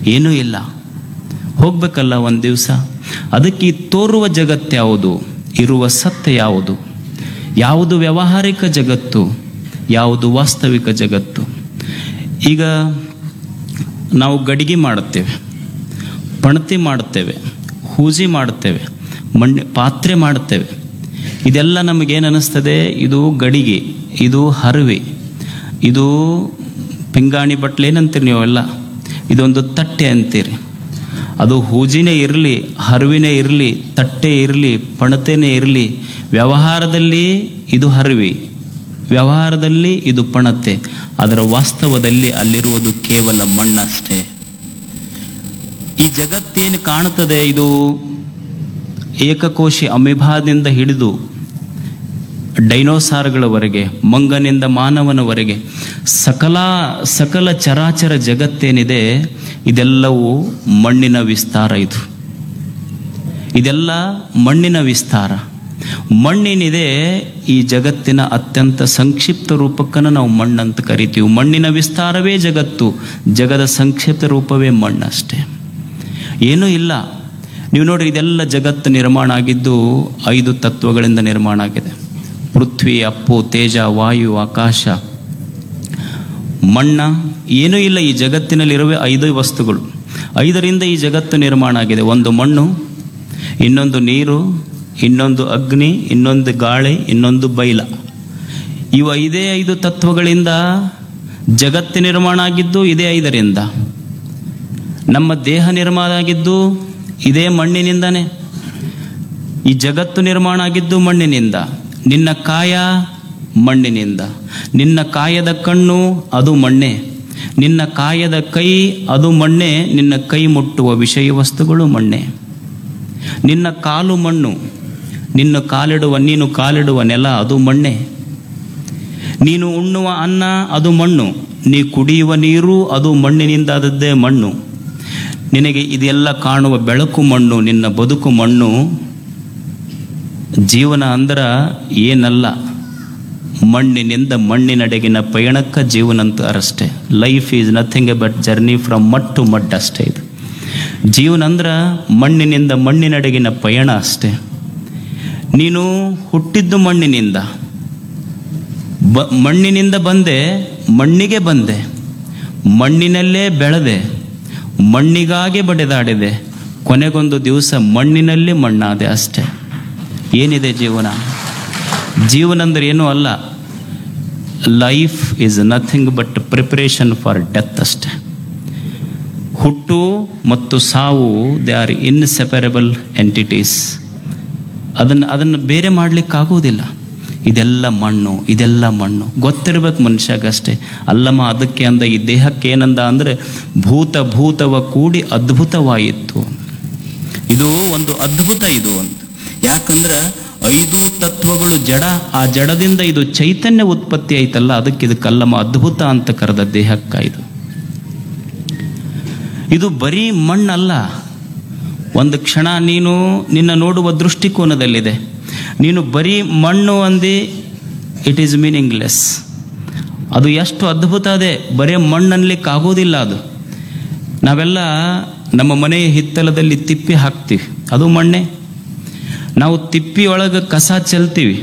ಏನೂ ಇಲ್ಲ ಹೋಗ್ಬೇಕಲ್ಲ ಒಂದು ದಿವಸ ಅದಕ್ಕೆ ಈ ತೋರುವ ಜಗತ್ತು ಯಾವುದು ಇರುವ ಸತ್ಯ ಯಾವುದು ಯಾವುದು ವ್ಯಾವಹಾರಿಕ ಜಗತ್ತು ಯಾವುದು ವಾಸ್ತವಿಕ ಜಗತ್ತು ಈಗ ನಾವು ಗಡಿಗೆ ಮಾಡುತ್ತೇವೆ ಪಣತಿ ಮಾಡುತ್ತೇವೆ ಹೂಜಿ ಮಾಡುತ್ತೇವೆ ಮಣ್ಣು ಪಾತ್ರೆ ಮಾಡುತ್ತೇವೆ ಇದೆಲ್ಲ ನಮಗೇನು ಅನ್ನಿಸ್ತದೆ ಇದು ಗಡಿಗೆ ಇದು ಹರವೆ ಇದು ಪಿಂಗಾಣಿ ಬಟ್ಲೆ ಏನಂತೀರಿ ನೀವೆಲ್ಲ ಇದೊಂದು ತಟ್ಟೆ ಅಂತೀರಿ ಅದು ಹೂಜಿನೇ ಇರಲಿ ಹರಿವಿನೇ ಇರಲಿ ತಟ್ಟೆ ಇರಲಿ ಪಣತೆನೇ ಇರಲಿ ವ್ಯವಹಾರದಲ್ಲಿ ಇದು ಹರಿವಿ ವ್ಯವಹಾರದಲ್ಲಿ ಇದು ಪಣತೆ ಅದರ ವಾಸ್ತವದಲ್ಲಿ ಅಲ್ಲಿರುವುದು ಕೇವಲ ಮಣ್ಣಷ್ಟೇ ಈ ಜಗತ್ತೇನು ಕಾಣುತ್ತದೆ ಇದು ಏಕಕೋಶಿ ಅಮಿಭಾದಿಂದ ಹಿಡಿದು ಡೈನೋಸಾರ್ಗಳವರೆಗೆ ಮಂಗನಿಂದ ಮಾನವನವರೆಗೆ ಸಕಲ ಸಕಲ ಚರಾಚರ ಜಗತ್ತೇನಿದೆ ಇದೆಲ್ಲವೂ ಮಣ್ಣಿನ ವಿಸ್ತಾರ ಇದು ಇದೆಲ್ಲ ಮಣ್ಣಿನ ವಿಸ್ತಾರ ಮಣ್ಣಿನಿದೆ ಈ ಜಗತ್ತಿನ ಅತ್ಯಂತ ಸಂಕ್ಷಿಪ್ತ ರೂಪಕ್ಕನ್ನು ನಾವು ಮಣ್ಣಂತ ಕರಿತೀವಿ ಮಣ್ಣಿನ ವಿಸ್ತಾರವೇ ಜಗತ್ತು ಜಗದ ಸಂಕ್ಷಿಪ್ತ ರೂಪವೇ ಮಣ್ಣಷ್ಟೇ ಏನೂ ಇಲ್ಲ ನೀವು ನೋಡಿ ಇದೆಲ್ಲ ಜಗತ್ತು ನಿರ್ಮಾಣ ಆಗಿದ್ದು ಐದು ತತ್ವಗಳಿಂದ ನಿರ್ಮಾಣ ಆಗಿದೆ ಪೃಥ್ವಿ ಅಪ್ಪು ತೇಜ ವಾಯು ಆಕಾಶ ಮಣ್ಣ ಏನೂ ಇಲ್ಲ ಈ ಜಗತ್ತಿನಲ್ಲಿರುವೆ ಐದು ವಸ್ತುಗಳು ಐದರಿಂದ ಈ ಜಗತ್ತು ನಿರ್ಮಾಣ ಆಗಿದೆ ಒಂದು ಮಣ್ಣು ಇನ್ನೊಂದು ನೀರು ಇನ್ನೊಂದು ಅಗ್ನಿ ಇನ್ನೊಂದು ಗಾಳಿ ಇನ್ನೊಂದು ಬೈಲ ಇವು ಐದೇ ಐದು ತತ್ವಗಳಿಂದ ಜಗತ್ತು ನಿರ್ಮಾಣ ಆಗಿದ್ದು ಇದೇ ಐದರಿಂದ ನಮ್ಮ ದೇಹ ನಿರ್ಮಾಣ ಆಗಿದ್ದು ಇದೇ ಮಣ್ಣಿನಿಂದನೇ ಈ ಜಗತ್ತು ನಿರ್ಮಾಣ ಆಗಿದ್ದು ಮಣ್ಣಿನಿಂದ ನಿನ್ನ ಕಾಯ ಮಣ್ಣಿನಿಂದ ನಿನ್ನ ಕಾಯದ ಕಣ್ಣು ಅದು ಮಣ್ಣೆ ನಿನ್ನ ಕಾಯದ ಕೈ ಅದು ಮಣ್ಣೆ ನಿನ್ನ ಕೈ ಮುಟ್ಟುವ ವಿಷಯ ವಸ್ತುಗಳು ಮಣ್ಣೆ ನಿನ್ನ ಕಾಲು ಮಣ್ಣು ನಿನ್ನ ಕಾಲಿಡುವ ನೀನು ಕಾಲಿಡುವ ನೆಲ ಅದು ಮಣ್ಣೆ ನೀನು ಉಣ್ಣುವ ಅನ್ನ ಅದು ಮಣ್ಣು ನೀ ಕುಡಿಯುವ ನೀರು ಅದು ಮಣ್ಣಿನಿಂದಾದದ್ದೇ ಮಣ್ಣು ನಿನಗೆ ಇದೆಲ್ಲ ಕಾಣುವ ಬೆಳಕು ಮಣ್ಣು ನಿನ್ನ ಬದುಕು ಮಣ್ಣು ಜೀವನ ಅಂದ್ರ ಏನಲ್ಲ ಮಣ್ಣಿನಿಂದ ಮಣ್ಣಿನಡೆಗಿನ ಪಯಣಕ್ಕ ಜೀವನ ಅಂತ ಅಷ್ಟೇ life is nothing but journey from mud to mud ಅಷ್ಟೇ ಇದು ಜೀವನ ಅಂದ್ರ ಮಣ್ಣಿನಿಂದ ಮಣ್ಣಿನಡೆಗಿನ ಪಯಣ ಅಷ್ಟೇ ನೀನು ಹುಟ್ಟಿದ್ದು ಮಣ್ಣಿನಿಂದ ಬ ಮಣ್ಣಿನಿಂದ ಬಂದೆ ಮಣ್ಣಿಗೆ ಬಂದೆ ಮಣ್ಣಿನಲ್ಲೇ ಬೆಳೆದೆ ಮಣ್ಣಿಗಾಗಿ ಬಡಿದಾಡಿದೆ ಕೊನೆಗೊಂದು ದಿವಸ ಮಣ್ಣಿನಲ್ಲಿ ಮಣ್ಣಾದೆ ಅಷ್ಟೇ ಏನಿದೆ ಜೀವನ ಜೀವನ ಅಂದ್ರೆ ಏನೂ ಅಲ್ಲ life is nothing but preparation for death ಅಷ್ಟೆ ಹುಟ್ಟು ಮತ್ತು ಸಾವು ದೇ ಆರ್ ಇನ್ಸೆಪರಬಲ್ ಎಂಟಿಟೀಸ್ ಅದನ್ನು ಅದನ್ನು ಬೇರೆ ಮಾಡಲಿಕ್ಕಾಗೋದಿಲ್ಲ ಇದೆಲ್ಲ ಮಣ್ಣು ಇದೆಲ್ಲ ಮಣ್ಣು ಗೊತ್ತಿರ್ಬೇಕು ಮನುಷ್ಯಗಷ್ಟೇ ಅಲ್ಲಮ್ಮ ಅದಕ್ಕೆ ಅಂದ ಈ ದೇಹಕ್ಕೆ ಏನಂದ ಅಂದರೆ ಭೂತ ಭೂತವ ಕೂಡಿ ಅದ್ಭುತವಾಯಿತು ಇದು ಒಂದು ಅದ್ಭುತ ಇದು ಅಂತ ಯಾಕಂದ್ರೆ ಐದು ತತ್ವಗಳು ಜಡ ಆ ಜಡದಿಂದ ಇದು ಚೈತನ್ಯ ಉತ್ಪತ್ತಿ ಆಯ್ತಲ್ಲ ಅದಕ್ಕೆ ಇದು ಕಲ್ಲಮ್ಮ ಅದ್ಭುತ ಅಂತ ಕರೆದ ದೇಹಕ್ಕ ಇದು ಇದು ಬರೀ ಮಣ್ಣಲ್ಲ ಒಂದು ಕ್ಷಣ ನೀನು ನಿನ್ನ ನೋಡುವ ದೃಷ್ಟಿಕೋನದಲ್ಲಿದೆ ನೀನು ಬರೀ ಮಣ್ಣು ಅಂದಿ ಇಟ್ ಈಸ್ ಮೀನಿಂಗ್ಲೆಸ್ ಅದು ಎಷ್ಟು ಅದ್ಭುತ ಅದೇ ಬರೀ ಮಣ್ಣನ್ಲಿಕ್ಕೆ ಆಗೋದಿಲ್ಲ ಅದು ನಾವೆಲ್ಲ ನಮ್ಮ ಮನೆಯ ಹಿತ್ತಲದಲ್ಲಿ ತಿಪ್ಪಿ ಹಾಕ್ತೀವಿ ಅದು ಮಣ್ಣೆ ನಾವು ತಿಪ್ಪಿ ಒಳಗೆ ಕಸ ಚೆಲ್ತೀವಿ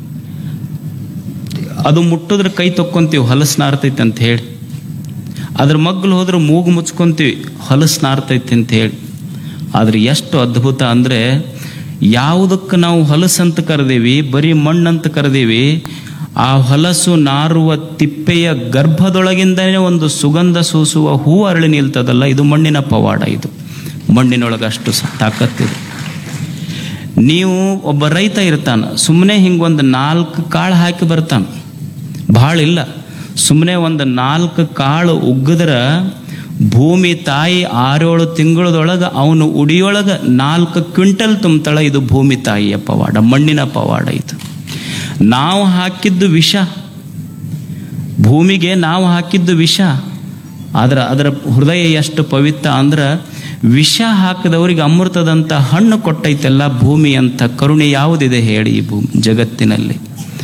ಅದು ಮುಟ್ಟಿದ್ರೆ ಕೈ ತೊಕ್ಕೊಂತೀವಿ ಹೊಲಸು ನಾರ್ತೈತೆ ಅಂತ ಹೇಳಿ ಅದ್ರ ಮಗ್ಲು ಹೋದ್ರೆ ಮೂಗು ಮುಚ್ಕೊಂತೀವಿ ಹೊಲಸು ನಾರ್ತೈತೆ ಅಂತ ಹೇಳಿ ಆದ್ರೆ ಎಷ್ಟು ಅದ್ಭುತ ಅಂದರೆ ಯಾವುದಕ್ಕೆ ನಾವು ಹೊಲಸು ಅಂತ ಕರೆದೀವಿ ಬರೀ ಮಣ್ಣಂತ ಕರೆದೀವಿ ಆ ಹೊಲಸು ನಾರುವ ತಿಪ್ಪೆಯ ಗರ್ಭದೊಳಗಿಂದನೇ ಒಂದು ಸುಗಂಧ ಸೂಸುವ ಹೂ ಅರಳಿ ನಿಲ್ತದಲ್ಲ ಇದು ಮಣ್ಣಿನ ಪವಾಡ ಇದು ಮಣ್ಣಿನೊಳಗೆ ಅಷ್ಟು ಸ- ತಾಕತ್ತಿದೆ ನೀವು ಒಬ್ಬ ರೈತ ಇರ್ತಾನ ಸುಮ್ಮನೆ ಹಿಂಗೊಂದು ನಾಲ್ಕು ಕಾಳು ಹಾಕಿ ಬರ್ತಾನ ಭಾಳ ಇಲ್ಲ ಸುಮ್ಮನೆ ಒಂದು ನಾಲ್ಕು ಕಾಳು ಉಗ್ಗದ್ರ ಭೂಮಿ ತಾಯಿ ಆರೇಳು ತಿಂಗಳದೊಳಗೆ ಅವನು ಉಡಿಯೊಳಗೆ ನಾಲ್ಕು ಕ್ವಿಂಟಲ್ ತುಂಬತಾಳ ಇದು ಭೂಮಿ ತಾಯಿಯ ಪವಾಡ ಮಣ್ಣಿನ ಪವಾಡ ಇದು ನಾವು ಹಾಕಿದ್ದು ವಿಷ ಭೂಮಿಗೆ ನಾವು ಹಾಕಿದ್ದು ವಿಷ ಆದ್ರೆ ಅದರ ಹೃದಯ ಎಷ್ಟು ಪವಿತ್ರ ಅಂದ್ರೆ ವಿಷ ಹಾಕಿದವರಿಗೆ ಅಮೃತದಂಥ ಹಣ್ಣು ಕೊಟ್ಟೈತೆಲ್ಲ ಭೂಮಿ ಅಂತ ಕರುಣೆ ಯಾವುದಿದೆ ಹೇಳಿ ಈ ಭೂಮಿ ಜಗತ್ತಿನಲ್ಲಿ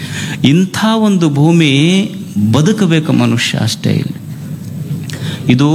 ಇಂಥ ಒಂದು ಭೂಮಿ ಬದುಕಬೇಕು ಮನುಷ್ಯ ಅಷ್ಟೇ ಇಲ್ಲಿ ಇದು